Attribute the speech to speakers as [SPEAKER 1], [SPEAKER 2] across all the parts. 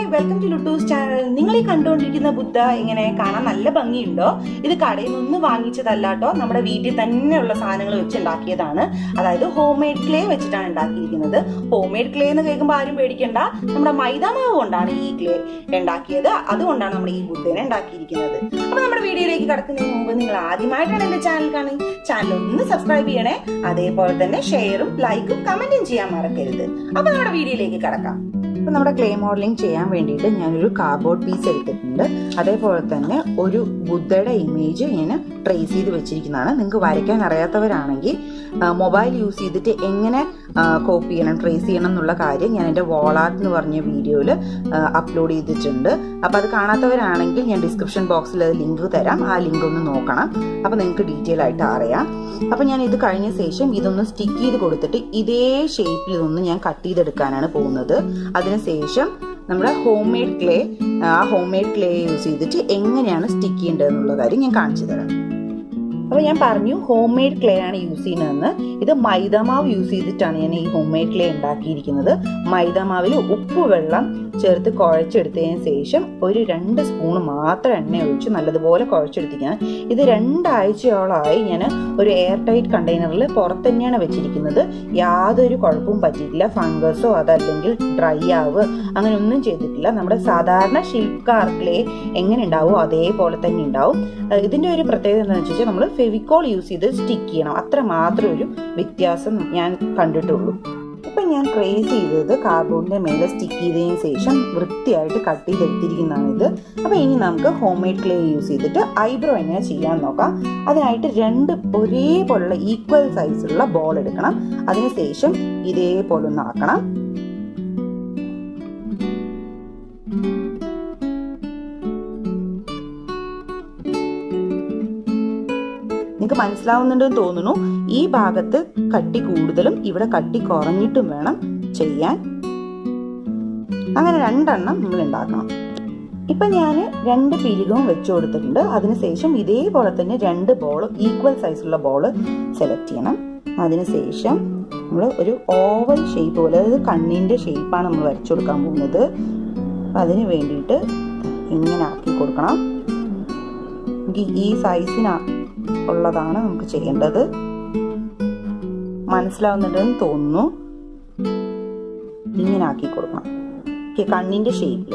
[SPEAKER 1] welcome to ലുട്ടൂസ് channel നിങ്ങൾ ഈ കണ്ടുകൊണ്ടിരിക്കുന്ന ബുദ്ധ ഇങ്ങനെ കാണാൻ നല്ല ഭംഗിയുണ്ടോ ഇത് കടയിൽ നിന്ന് വാങ്ങിച്ചതല്ല കേട്ടോ നമ്മുടെ വീട്ടിൽ തന്നെയുള്ള സാധനങ്ങൾ വെച്ച് ഉണ്ടാക്കിയതാണ് അതായത് ഹോം മെയ്ഡ് ക്ലേ വെച്ചിട്ടാണ് ഉണ്ടാക്കിയിരിക്കുന്നത് ഹോം മെയ്ഡ് ക്ലേ എന്ന് കേൾക്കുമ്പോൾ ആരും പേടിക്കണ്ട നമ്മുടെ മൈദാമാവ് കൊണ്ടാണ് ഈ ക്ലേ ഉണ്ടാക്കിയത് അതുകൊണ്ടാണ് നമ്മൾ ഈ ബുദ്ധനെ ഉണ്ടാക്കിയിരിക്കുന്നത് അപ്പൊ നമ്മുടെ വീഡിയോയിലേക്ക് കടക്കുന്നതിന് മുമ്പ് നിങ്ങൾ ആദ്യമായിട്ടാണ് എന്റെ ചാനൽ കാണുന്നത് ചാനൽ ഒന്ന് സബ്സ്ക്രൈബ് ചെയ്യണേ അതേപോലെ തന്നെ ഷെയറും ലൈക്കും കമന്റും ചെയ്യാൻ മറക്കരുത് അപ്പൊ നമ്മുടെ വീഡിയോയിലേക്ക് കടക്കാം ഇപ്പൊ നമ്മുടെ ക്ലേ മോഡലിംഗ് ചെയ്യാൻ വേണ്ടിയിട്ട് ഞാനൊരു കാർഡ്ബോർഡ് പീസ് എടുത്തിട്ടുണ്ട് അതേപോലെ തന്നെ ഒരു ബുദ്ധയുടെ ഇമേജ് ഞാൻ ട്രേസ് ചെയ്ത് വെച്ചിരിക്കുന്നതാണ് നിങ്ങൾക്ക് വരയ്ക്കാൻ അറിയാത്തവരാണെങ്കിൽ മൊബൈൽ യൂസ് ചെയ്തിട്ട് എങ്ങനെ കോപ്പി ചെയ്യണം ട്രേസ് ചെയ്യണം എന്നുള്ള കാര്യം ഞാൻ എൻ്റെ വോളാർട്ട് എന്ന് പറഞ്ഞ വീഡിയോയിൽ അപ്ലോഡ് ചെയ്തിട്ടുണ്ട് അപ്പോൾ അത് കാണാത്തവരാണെങ്കിൽ ഞാൻ ഡിസ്ക്രിപ്ഷൻ ബോക്സിൽ അത് ലിങ്ക് തരാം ആ ലിങ്ക് ഒന്ന് നോക്കണം അപ്പോൾ നിങ്ങൾക്ക് ഡീറ്റെയിൽ ആയിട്ട് അറിയാം അപ്പോൾ ഞാൻ ഇത് കഴിഞ്ഞ ശേഷം ഇതൊന്ന് സ്റ്റിക്ക് ചെയ്ത് കൊടുത്തിട്ട് ഇതേ ഷേപ്പിൽ ഇതൊന്ന് ഞാൻ കട്ട് ചെയ്തെടുക്കാനാണ് പോകുന്നത് അതിനുശേഷം നമ്മുടെ ഹോം മെയ്ഡ് ക്ലേ ആ ഹോം മെയ്ഡ് ക്ലേ യൂസ് ചെയ്തിട്ട് എങ്ങനെയാണ് സ്റ്റിക്ക് ചെയ്യേണ്ടത് എന്നുള്ള കാര്യം ഞാൻ കാണിച്ചു തരാം അപ്പോൾ ഞാൻ പറഞ്ഞു ഹോം മെയ്ഡ് ക്ലേ ആണ് യൂസ് ചെയ്യുന്നതെന്ന് ഇത് മൈദമാവ് യൂസ് ചെയ്തിട്ടാണ് ഞാൻ ഈ ഹോം മെയ്ഡ് ക്ലേ ഉണ്ടാക്കിയിരിക്കുന്നത് മൈദമാവിൽ ഉപ്പ് വെള്ളം ചേർത്ത് കുഴച്ചെടുത്തതിന് ശേഷം ഒരു രണ്ട് സ്പൂൺ മാത്രം എണ്ണ ഒഴിച്ച് നല്ലതുപോലെ കുഴച്ചെടുത്തിരിക്കുന്നത് ഇത് രണ്ടാഴ്ചയോളമായി ഞാൻ ഒരു എയർ ടൈറ്റ് കണ്ടെയ്നറിൽ പുറത്ത് തന്നെയാണ് വെച്ചിരിക്കുന്നത് യാതൊരു കുഴപ്പവും പറ്റിയിട്ടില്ല ഫംഗസോ അതല്ലെങ്കിൽ ഡ്രൈ ആവുക അങ്ങനെ ഒന്നും ചെയ്തിട്ടില്ല നമ്മുടെ സാധാരണ ഷിൽക്കാർ ക്ലേ എങ്ങനെ ഉണ്ടാവോ അതേപോലെ തന്നെ ഉണ്ടാവും ഇതിന്റെ ഒരു പ്രത്യേകത എന്താണെന്ന് വെച്ചാൽ നമ്മൾ ഫെവിക്കോൾ യൂസ് ചെയ്ത് സ്റ്റിക്ക് ചെയ്യണം അത്ര മാത്രം ഒരു വ്യത്യാസം ഞാൻ കണ്ടിട്ടുള്ളൂ ഇപ്പം ഞാൻ ട്രേസ് ചെയ്തത് കാർബോണിന്റെ മേലെ സ്റ്റിക്ക് ചെയ്തതിന് ശേഷം വൃത്തിയായിട്ട് കട്ട് ചെയ്തെടുത്തിരിക്കുന്നതാണ് ഇത് അപ്പം ഇനി നമുക്ക് ഹോം മെയ്ഡ് ക്ലേ യൂസ് ചെയ്തിട്ട് ഐബ്രോ എങ്ങനെ ചെയ്യാൻ നോക്കാം അതിനായിട്ട് രണ്ട് ഒരേപോലുള്ള ഈക്വൽ സൈസിലുള്ള ബോൾ എടുക്കണം അതിനുശേഷം ഇതേപോലെ ഒന്ന് ആക്കണം നിങ്ങൾക്ക് മനസ്സിലാവുന്നുണ്ടെന്ന് തോന്നുന്നു ഈ ഭാഗത്ത് കട്ടി കൂടുതലും ഇവിടെ കട്ടി കുറഞ്ഞിട്ടും വേണം ചെയ്യാൻ അങ്ങനെ രണ്ടെണ്ണം നമ്മൾ ഉണ്ടാക്കണം ഇപ്പൊ ഞാൻ രണ്ട് പിരികവും വെച്ചു കൊടുത്തിട്ടുണ്ട് അതിനുശേഷം ഇതേപോലെ തന്നെ രണ്ട് ബോൾ ഈക്വൽ സൈസുള്ള ബോൾ സെലക്ട് ചെയ്യണം അതിനുശേഷം നമ്മൾ ഒരു ഓവൽ ഷേപ്പ് പോലെ അതായത് കണ്ണിന്റെ ഷേപ്പാണ് നമ്മൾ വരച്ചു കൊടുക്കാൻ പോകുന്നത് അതിന് വേണ്ടിയിട്ട് ഇങ്ങനെ ആക്കി കൊടുക്കണം ഈ സൈസിനാ ഉള്ളതാണ് നമുക്ക് ചെയ്യേണ്ടത് മനസ്സിലാവുന്നുണ്ടെന്ന് തോന്നുന്നു ഇങ്ങനെ ആക്കി കൊടുക്കണം കണ്ണിന്റെ ഷേപ്പിൽ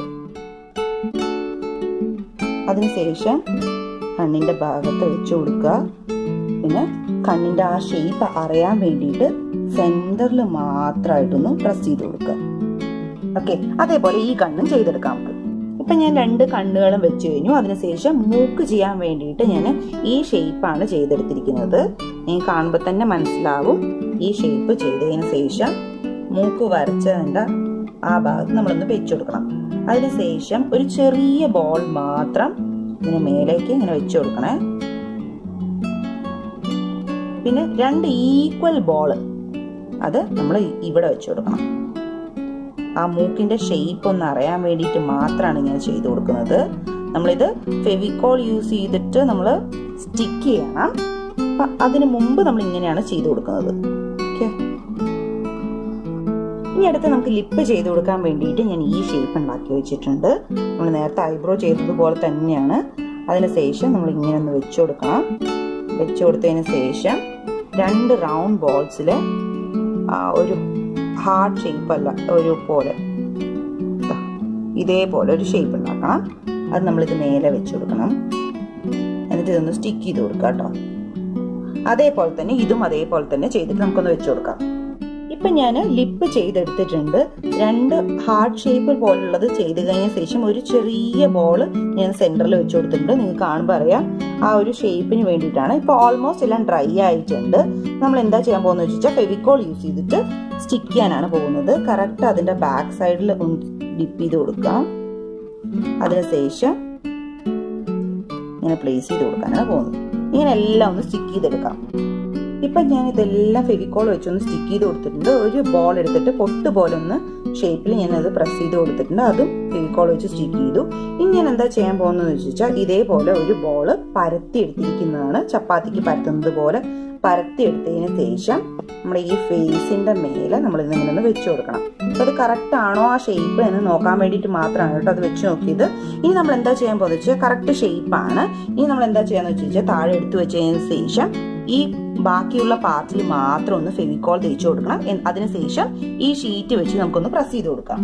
[SPEAKER 1] അതിനുശേഷം കണ്ണിന്റെ ഭാഗത്ത് വെച്ച് കൊടുക്കുക പിന്നെ കണ്ണിന്റെ ആ ഷേപ്പ് അറിയാൻ വേണ്ടിയിട്ട് സെന്ററിൽ മാത്രമായിട്ടൊന്ന് പ്രസ് ചെയ്ത് കൊടുക്കുക ഓക്കെ അതേപോലെ ഈ കണ്ണും ചെയ്തെടുക്കാം നമുക്ക് ഇപ്പൊ ഞാൻ രണ്ട് കണ്ണുകളും വെച്ച് കഴിഞ്ഞു അതിനുശേഷം മൂക്ക് ചെയ്യാൻ വേണ്ടിയിട്ട് ഞാൻ ഈ ഷേപ്പാണ് ചെയ്തെടുത്തിരിക്കുന്നത് നിങ്ങൾക്ക് കാണുമ്പോൾ തന്നെ മനസ്സിലാവും ഈ ഷേപ്പ് ചെയ്തതിന് ശേഷം മൂക്ക് വരച്ചതിൻ്റെ ആ ഭാഗത്ത് നമ്മളൊന്ന് വെച്ചു കൊടുക്കണം അതിനുശേഷം ഒരു ചെറിയ ബോൾ മാത്രം ഇതിന് മേലേക്ക് ഇങ്ങനെ വെച്ചു കൊടുക്കണേ പിന്നെ രണ്ട് ഈക്വൽ ബോൾ അത് നമ്മൾ ഇവിടെ വെച്ചു കൊടുക്കണം ആ മൂക്കിന്റെ ഷേപ്പ് ഒന്ന് അറിയാൻ വേണ്ടിയിട്ട് മാത്രമാണ് ഇങ്ങനെ ചെയ്തു കൊടുക്കുന്നത് നമ്മളിത് ഫെവിക്കോൾ യൂസ് ചെയ്തിട്ട് നമ്മൾ സ്റ്റിക്ക് ചെയ്യണം അപ്പം അതിന് മുമ്പ് നമ്മൾ ഇങ്ങനെയാണ് ചെയ്തു കൊടുക്കുന്നത് ഓക്കെ ഇനി അടുത്ത് നമുക്ക് ലിപ്പ് ചെയ്ത് കൊടുക്കാൻ വേണ്ടിയിട്ട് ഞാൻ ഈ ഷേപ്പ് ഉണ്ടാക്കി വെച്ചിട്ടുണ്ട് നമ്മൾ നേരത്തെ ഐബ്രോ ചെയ്തതുപോലെ തന്നെയാണ് അതിന് ശേഷം നമ്മൾ ഇങ്ങനെ ഒന്ന് വെച്ചു കൊടുക്കണം വെച്ചു കൊടുത്തതിന് ശേഷം രണ്ട് റൗണ്ട് ബോൾസിൽ ഒരു ഹാർട്ട് ഷേപ്പ് അല്ല ഒരു പോലെ ഇതേപോലെ ഒരു ഷേപ്പ് ഉണ്ടാക്കണം അത് നമ്മളിത് നേരെ വെച്ച് കൊടുക്കണം എന്നിട്ട് ഇതൊന്ന് സ്റ്റിക്ക് ചെയ്ത് കൊടുക്കാം കേട്ടോ അതേപോലെ തന്നെ ഇതും അതേപോലെ തന്നെ ചെയ്തിട്ട് നമുക്കൊന്ന് വെച്ച് കൊടുക്കാം ഇപ്പൊ ഞാൻ ലിപ്പ് ചെയ്തെടുത്തിട്ടുണ്ട് രണ്ട് ഹാർട്ട് ഷേപ്പ് പോലുള്ളത് ചെയ്ത് കഴിഞ്ഞ ശേഷം ഒരു ചെറിയ ബോള് ഞാൻ സെന്ററിൽ വെച്ച് കൊടുത്തിട്ടുണ്ട് നിങ്ങൾക്ക് കാണുമ്പോൾ അറിയാം ആ ഒരു ഷേപ്പിന് വേണ്ടിയിട്ടാണ് ഇപ്പൊ ഓൾമോസ്റ്റ് എല്ലാം ഡ്രൈ ആയിട്ടുണ്ട് നമ്മൾ എന്താ ചെയ്യാൻ പോകുന്നത് വെച്ചാൽ ഫെവിക്കോൾ യൂസ് ചെയ്തിട്ട് സ്റ്റിക്ക് ചെയ്യാനാണ് പോകുന്നത് കറക്റ്റ് അതിന്റെ ബാക്ക് സൈഡിൽ ഒന്ന് ഡിപ്പ് ചെയ്ത് കൊടുക്കാം അതിനുശേഷം ഇങ്ങനെ പ്ലേസ് ചെയ്ത് കൊടുക്കാനാണ് പോകുന്നത് ഇങ്ങനെ എല്ലാം ഒന്ന് സ്റ്റിക്ക് ചെയ്തെടുക്കാം ഇപ്പൊ ഞാൻ ഇതെല്ലാം ഫെവിക്കോൾ വെച്ചൊന്ന് സ്റ്റിക്ക് ചെയ്ത് കൊടുത്തിട്ടുണ്ട് ഒരു ബോൾ എടുത്തിട്ട് പൊട്ട് പോലെ ഒന്ന് ഷേപ്പിൽ ഞാൻ അത് പ്രസ് ചെയ്ത് കൊടുത്തിട്ടുണ്ട് അതും ഫെവിക്കോൾ വെച്ച് സ്റ്റിക്ക് ചെയ്തു ഇനി ഞാൻ എന്താ ചെയ്യാൻ പോകുന്നത് വെച്ചാൽ ഇതേപോലെ ഒരു ബോൾ പരത്തി എടുത്തിരിക്കുന്നതാണ് ചപ്പാത്തിക്ക് പരത്തുന്നത് പോലെ പരത്തി എടുത്തതിന് ശേഷം നമ്മുടെ ഈ ഫേസിന്റെ മേലെ നമ്മൾ ഇതിങ്ങനെ ഒന്ന് വെച്ച് കൊടുക്കണം അപ്പൊ അത് കറക്റ്റ് ആണോ ആ ഷേപ്പ് എന്ന് നോക്കാൻ വേണ്ടിയിട്ട് മാത്രമാണ് കേട്ടോ അത് വെച്ച് നോക്കിയത് ഇനി നമ്മൾ എന്താ ചെയ്യാൻ പോകുന്നത് വെച്ചാൽ കറക്റ്റ് ഷേപ്പാണ് ഇനി നമ്മൾ എന്താ ചെയ്യാന്ന് വെച്ച് കഴിഞ്ഞാൽ താഴെ എടുത്തു വെച്ചതിന് ശേഷം ഈ ബാക്കിയുള്ള പാർട്ടിൽ മാത്രം ഒന്ന് ഫെവിക്കോൾ തേച്ച് കൊടുക്കണം അതിനുശേഷം ഈ ഷീറ്റ് വെച്ച് നമുക്കൊന്ന് പ്രസ് ചെയ്ത് കൊടുക്കാം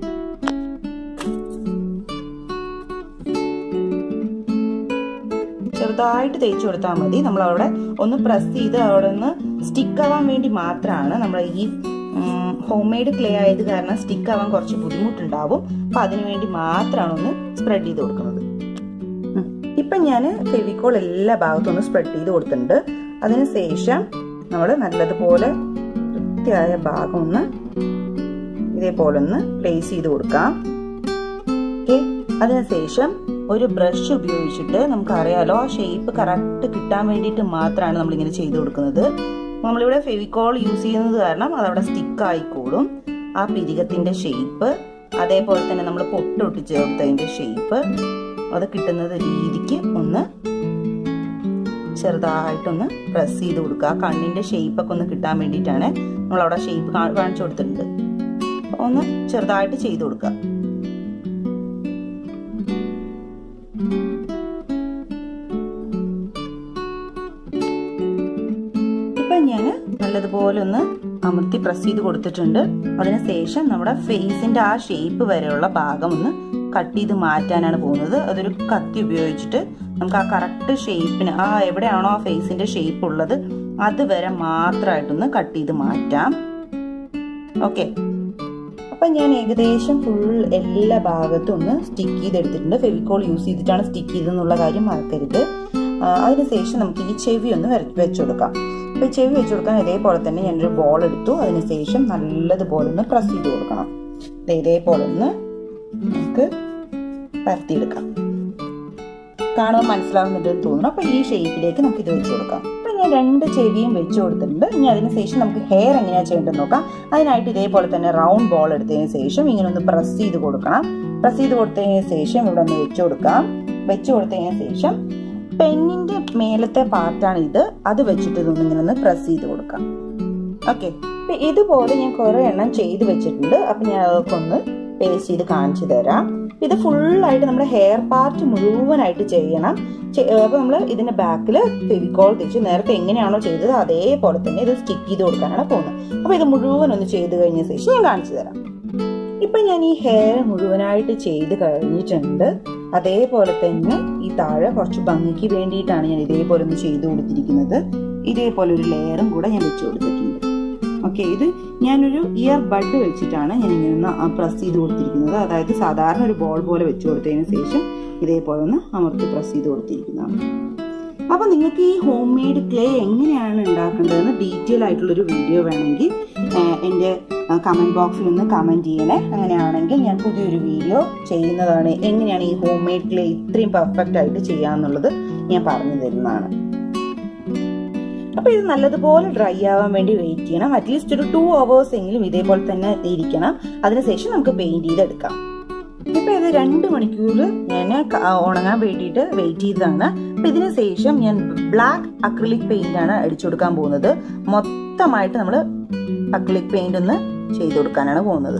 [SPEAKER 1] ചെറുതായിട്ട് തേച്ച് കൊടുത്താൽ മതി നമ്മൾ അവിടെ ഒന്ന് പ്രസ് ചെയ്ത് അവിടെ ഒന്ന് സ്റ്റിക്ക് ആവാൻ വേണ്ടി മാത്രമാണ് നമ്മൾ ഈ ഹോം മെയ്ഡ് ക്ലേ ആയത് കാരണം സ്റ്റിക്ക് ആവാൻ കുറച്ച് ബുദ്ധിമുട്ടുണ്ടാവും അപ്പൊ അതിനു വേണ്ടി മാത്രമാണ് ഒന്ന് സ്പ്രെഡ് ചെയ്ത് കൊടുക്കുന്നത് ഇപ്പൊ ഞാൻ ഫെവിക്കോൾ എല്ലാ ഭാഗത്തും ഒന്ന് സ്പ്രെഡ് ചെയ്ത് കൊടുത്തിട്ടുണ്ട് അതിനുശേഷം നമ്മൾ നല്ലതുപോലെ വൃത്തിയായ ഭാഗം ഒന്ന് ഇതേപോലെ ഒന്ന് പ്ലേസ് ചെയ്ത് കൊടുക്കാം ഓക്കെ അതിനുശേഷം ഒരു ബ്രഷ് ഉപയോഗിച്ചിട്ട് നമുക്കറിയാലോ ആ ഷേപ്പ് കറക്റ്റ് കിട്ടാൻ വേണ്ടിയിട്ട് മാത്രമാണ് നമ്മളിങ്ങനെ ചെയ്തു കൊടുക്കുന്നത് നമ്മളിവിടെ ഫെവിക്കോൾ യൂസ് ചെയ്യുന്നത് കാരണം അതവിടെ സ്റ്റിക്ക് ആയിക്കോളും ആ പിരികത്തിന്റെ ഷേപ്പ് അതേപോലെ തന്നെ നമ്മൾ പൊട്ടൊട്ടി ചേർത്തതിന്റെ ഷേപ്പ് അത് കിട്ടുന്നത് രീതിക്ക് ഒന്ന് ചെറുതായിട്ടൊന്ന് പ്രസ് ചെയ്ത് കൊടുക്കുക കണ്ണിന്റെ ഷേപ്പ് ഒക്കെ ഒന്ന് കിട്ടാൻ വേണ്ടിയിട്ടാണ് നമ്മൾ അവിടെ ഷേപ്പ് കാണിച്ചു കൊടുത്തിട്ടുണ്ട് ഒന്ന് ചെറുതായിട്ട് ചെയ്തു കൊടുക്കുക ഇപ്പൊ ഞാൻ നല്ലതുപോലെ ഒന്ന് അമർത്തി പ്രസ് ചെയ്ത് കൊടുത്തിട്ടുണ്ട് അതിനുശേഷം നമ്മുടെ ഫേസിന്റെ ആ ഷേപ്പ് വരെയുള്ള ഭാഗം ഒന്ന് കട്ട് ചെയ്ത് മാറ്റാനാണ് പോകുന്നത് അതൊരു കത്തി ഉപയോഗിച്ചിട്ട് നമുക്ക് ആ കറക്റ്റ് ഷേപ്പിന് ആ എവിടെയാണോ ആ ഫേസിന്റെ ഷേപ്പ് ഉള്ളത് അതുവരെ മാത്രമായിട്ടൊന്ന് കട്ട് ചെയ്ത് മാറ്റാം ഓക്കെ അപ്പൊ ഞാൻ ഏകദേശം ഫുൾ എല്ലാ ഭാഗത്തും ഒന്ന് സ്റ്റിക്ക് ചെയ്തെടുത്തിട്ടുണ്ട് ഫെവിക്കോൾ യൂസ് ചെയ്തിട്ടാണ് സ്റ്റിക്ക് ചെയ്തെന്നുള്ള കാര്യം മറക്കരുത് അതിനുശേഷം നമുക്ക് ഈ ചെവി ഒന്ന് വെച്ച് കൊടുക്കാം അപ്പൊ ഈ ചെവി വെച്ച് കൊടുക്കാൻ ഇതേപോലെ തന്നെ ഞാനൊരു ബോൾ എടുത്തു അതിനുശേഷം നല്ലതുപോലെ ഒന്ന് പ്രസ് ചെയ്ത് കൊടുക്കണം ഇതേപോലെ ഒന്ന് നമുക്ക് പരത്തിയെടുക്കാം കാണുമ്പോൾ മനസ്സിലാവുന്നുണ്ടെന്ന് തോന്നുന്നു അപ്പൊ ഈ ഷേപ്പിലേക്ക് നമുക്ക് ഇത് വെച്ച് കൊടുക്കാം അപ്പൊ ഞാൻ രണ്ട് ചെവിയും വെച്ച് കൊടുത്തിട്ടുണ്ട് ഇനി അതിനുശേഷം നമുക്ക് ഹെയർ എങ്ങനെയാ ചെയ്യേണ്ടത് നോക്കാം അതിനായിട്ട് ഇതേപോലെ തന്നെ റൗണ്ട് ബോൾ എടുത്തതിന് ശേഷം ഇങ്ങനെ ഒന്ന് പ്രസ് ചെയ്ത് കൊടുക്കണം പ്രസ് ചെയ്ത് കൊടുത്തതിന് ശേഷം ഇവിടെ ഒന്ന് വെച്ച് കൊടുക്കാം വെച്ച് കൊടുത്തതിന് ശേഷം പെന്നിന്റെ മേലത്തെ പാർട്ടാണ് ഇത് അത് വെച്ചിട്ട് ഇതൊന്ന് ഇങ്ങനെ ഒന്ന് പ്രസ് ചെയ്ത് കൊടുക്കാം ഓക്കെ അപ്പൊ ഇതുപോലെ ഞാൻ കുറെ എണ്ണം ചെയ്ത് വെച്ചിട്ടുണ്ട് അപ്പൊ ഞാൻ അതൊക്കെ ഒന്ന് പേസ്റ്റ് ചെയ്ത് കാണിച്ചു തരാം ഇത് ഫുള്ളായിട്ട് നമ്മുടെ ഹെയർ പാർട്ട് മുഴുവനായിട്ട് ചെയ്യണം അപ്പൊ നമ്മൾ ഇതിന്റെ ബാക്കിൽ ഫെവിക്കോൾ തേച്ച് നേരത്തെ എങ്ങനെയാണോ ചെയ്തത് അതേപോലെ തന്നെ ഇത് സ്റ്റിക്ക് ചെയ്ത് കൊടുക്കാനാണ് പോകുന്നത് അപ്പൊ ഇത് മുഴുവൻ ഒന്ന് ചെയ്ത് കഴിഞ്ഞ ശേഷം ഞാൻ കാണിച്ചു തരാം ഇപ്പൊ ഞാൻ ഈ ഹെയർ മുഴുവനായിട്ട് ചെയ്ത് കഴിഞ്ഞിട്ടുണ്ട് അതേപോലെ തന്നെ ഈ താഴെ കുറച്ച് ഭംഗിക്ക് വേണ്ടിയിട്ടാണ് ഞാൻ ഇതേപോലെ ഒന്ന് ചെയ്തു കൊടുത്തിരിക്കുന്നത് ഇതേപോലെ ഒരു ലെയറും കൂടെ ഞാൻ വെച്ച് കൊടുത്തിട്ടുണ്ട് ഓക്കെ ഇത് ഞാനൊരു ഇയർ ബഡ് വെച്ചിട്ടാണ് ഞാൻ ഇങ്ങനെ ഒന്ന് പ്രസ് ചെയ്ത് കൊടുത്തിരിക്കുന്നത് അതായത് സാധാരണ ഒരു ബോൾ പോലെ വെച്ച് കൊടുത്തതിന് ശേഷം ഇതേപോലെ ഒന്ന് അമർത്തി പ്രസ് ചെയ്ത് കൊടുത്തിരിക്കുന്നതാണ് അപ്പൊ നിങ്ങൾക്ക് ഈ ഹോം മെയ്ഡ് ക്ലേ എങ്ങനെയാണ് ഉണ്ടാക്കേണ്ടതെന്ന് ഡീറ്റെയിൽ ആയിട്ടുള്ളൊരു വീഡിയോ വേണമെങ്കിൽ എൻ്റെ കമൻറ്റ് ബോക്സിൽ ഒന്ന് കമൻറ്റ് ചെയ്യണേ അങ്ങനെയാണെങ്കിൽ ഞാൻ പുതിയൊരു വീഡിയോ ചെയ്യുന്നതാണ് എങ്ങനെയാണ് ഈ ഹോം മെയ്ഡ് ക്ലേ ഇത്രയും പെർഫെക്റ്റ് ആയിട്ട് ചെയ്യാന്നുള്ളത് ഞാൻ പറഞ്ഞു തരുന്നതാണ് അപ്പൊ ഇത് നല്ലതുപോലെ ഡ്രൈ ആവാൻ വേണ്ടി വെയിറ്റ് ചെയ്യണം അറ്റ്ലീസ്റ്റ് ഒരു ടു അവേഴ്സ് എങ്കിലും ഇതേപോലെ തന്നെ ഇരിക്കണം അതിനുശേഷം നമുക്ക് പെയിന്റ് ചെയ്തെടുക്കാം ഇപ്പൊ ഇത് രണ്ട് മണിക്കൂർ ഞാൻ ഉണങ്ങാൻ വേണ്ടിയിട്ട് വെയിറ്റ് ചെയ്തതാണ് അപ്പൊ ഇതിന് ശേഷം ഞാൻ ബ്ലാക്ക് അക്രിലിക് പെയിന്റ് ആണ് അടിച്ചു കൊടുക്കാൻ പോകുന്നത് മൊത്തമായിട്ട് നമ്മൾ അക്രിലിക് പെയിന്റ് ഒന്ന് ചെയ്തു കൊടുക്കാനാണ് പോകുന്നത്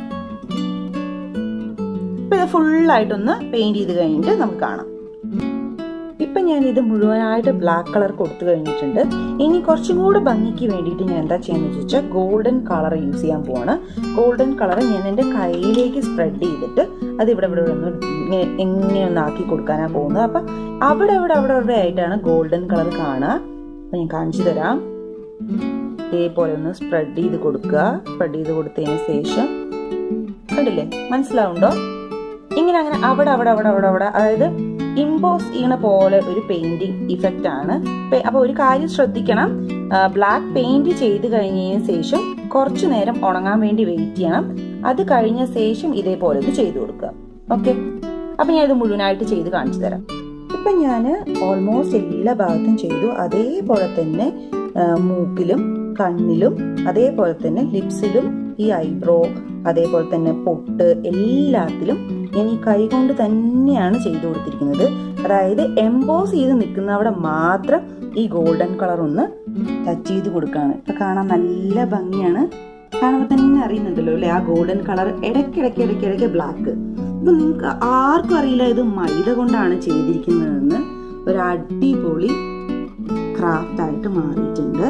[SPEAKER 1] ഇപ്പൊ ഇത് ഫുള്ളായിട്ടൊന്ന് പെയിന്റ് ചെയ്ത് കഴിഞ്ഞിട്ട് നമുക്ക് കാണാം ഇപ്പൊ ഞാൻ ഇത് മുഴുവനായിട്ട് ബ്ലാക്ക് കളർ കൊടുത്തു കഴിഞ്ഞിട്ടുണ്ട് ഇനി കുറച്ചും കൂടെ ഭംഗിക്ക് വേണ്ടിയിട്ട് ഞാൻ എന്താ ചെയ്യുന്നത് ചോദിച്ചാൽ ഗോൾഡൻ കളർ യൂസ് ചെയ്യാൻ പോവാണ് ഗോൾഡൻ കളർ ഞാൻ എൻ്റെ കയ്യിലേക്ക് സ്പ്രെഡ് ചെയ്തിട്ട് അത് ഇവിടെ ഇവിടെ ഒന്ന് ഇങ്ങനെ എങ്ങനെ ഒന്ന് ആക്കി കൊടുക്കാനാണ് പോകുന്നത് അപ്പൊ അവിടെ അവിടെ അവിടെ അവിടെ ആയിട്ടാണ് ഗോൾഡൻ കളർ കാണുക അപ്പൊ ഞാൻ കാണിച്ചു തരാം ഇതേപോലെ ഒന്ന് സ്പ്രെഡ് ചെയ്ത് കൊടുക്കുക സ്പ്രെഡ് ചെയ്ത് കൊടുത്തതിന് ശേഷം കണ്ടില്ലേ മനസ്സിലാവുണ്ടോ ഇങ്ങനെ അങ്ങനെ അവിടെ അവിടെ അവിടെ അവിടെ അവിടെ അതായത് ഇമ്പോസ് ചെയ്യണ പോലെ ഒരു പെയിന്റിങ് ഇഫക്റ്റ് ആണ് അപ്പൊ ഒരു കാര്യം ശ്രദ്ധിക്കണം ബ്ലാക്ക് പെയിന്റ് ചെയ്ത് കഴിഞ്ഞതിന് ശേഷം കുറച്ചു നേരം ഉണങ്ങാൻ വേണ്ടി വെയിറ്റ് ചെയ്യണം അത് കഴിഞ്ഞ ശേഷം ഇതേപോലെ ഇത് ചെയ്തു കൊടുക്കുക ഓക്കെ അപ്പൊ ഞാൻ ഇത് മുഴുവനായിട്ട് ചെയ്ത് കാണിച്ചു തരാം ഇപ്പൊ ഞാൻ ഓൾമോസ്റ്റ് എല്ലാ ഭാഗത്തും ചെയ്തു അതേപോലെ തന്നെ മൂക്കിലും കണ്ണിലും അതേപോലെ തന്നെ ലിപ്സിലും ഈ ഐബ്രോ അതേപോലെ തന്നെ പൊട്ട് എല്ലാത്തിലും ഞാൻ ഈ കൈ കൊണ്ട് തന്നെയാണ് ചെയ്തു കൊടുത്തിരിക്കുന്നത് അതായത് എംബോസ് ചെയ്ത് നിൽക്കുന്നവിടെ മാത്രം ഈ ഗോൾഡൻ കളർ ഒന്ന് ടച്ച് ചെയ്ത് കൊടുക്കുകയാണ് ഇപ്പൊ കാണാൻ നല്ല ഭംഗിയാണ് കാണുമ്പോൾ തന്നെ അറിയുന്നുണ്ടല്ലോ അല്ലെ ആ ഗോൾഡൻ കളർ ഇടയ്ക്കിടയ്ക്ക് ഇടയ്ക്കിടയ്ക്ക് ബ്ലാക്ക് അപ്പൊ നിങ്ങൾക്ക് ആർക്കും അറിയില്ല ഇത് മൈദ കൊണ്ടാണ് ചെയ്തിരിക്കുന്നതെന്ന് ഒരു അടിപൊളി ക്രാഫ്റ്റ് ആയിട്ട് മാറിയിട്ടുണ്ട്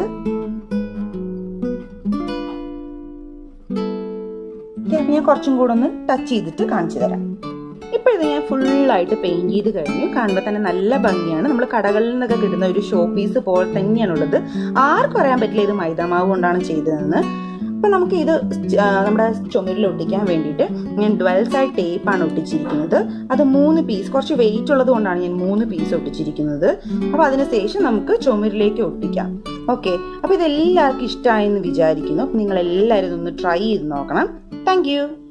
[SPEAKER 1] ഓക്കെ അപ്പൊ ഞാൻ കുറച്ചും കൂടെ ഒന്ന് ടച്ച് ചെയ്തിട്ട് കാണിച്ചു തരാം ഇപ്പൊ ഇത് ഞാൻ ഫുള്ളായിട്ട് പെയിന്റ് ചെയ്ത് കഴിഞ്ഞു കാണുമ്പോൾ തന്നെ നല്ല ഭംഗിയാണ് നമ്മൾ കടകളിൽ നിന്നൊക്കെ കിട്ടുന്ന ഒരു ഷോ പീസ് പോലെ തന്നെയാണുള്ളത് ആർക്കും അറിയാൻ പറ്റില്ല ഇത് മൈദാമാവ് കൊണ്ടാണ് ചെയ്തതെന്ന് അപ്പൊ നമുക്ക് ഇത് ആ, നമ്മുടെ ചുമരിൽ ഒട്ടിക്കാൻ വേണ്ടിയിട്ട് ഞാൻ ഡ്വൽ സൈഡ് ടേപ്പാണ് ഒട്ടിച്ചിരിക്കുന്നത് അത് മൂന്ന് പീസ് കുറച്ച് വെയിറ്റ് ഉള്ളത് കൊണ്ടാണ് ഞാൻ മൂന്ന് പീസ് ഒട്ടിച്ചിരിക്കുന്നത് അപ്പൊ അതിനുശേഷം നമുക്ക് ചുമരിലേക്ക് ഒട്ടിക്കാം ഓക്കെ അപ്പൊ ഇത് എല്ലാവർക്കും ഇഷ്ടമായെന്ന് വിചാരിക്കുന്നു നിങ്ങൾ എല്ലാവരും ഒന്ന് ട്രൈ ചെയ്ത് നോക്കണം താങ്ക്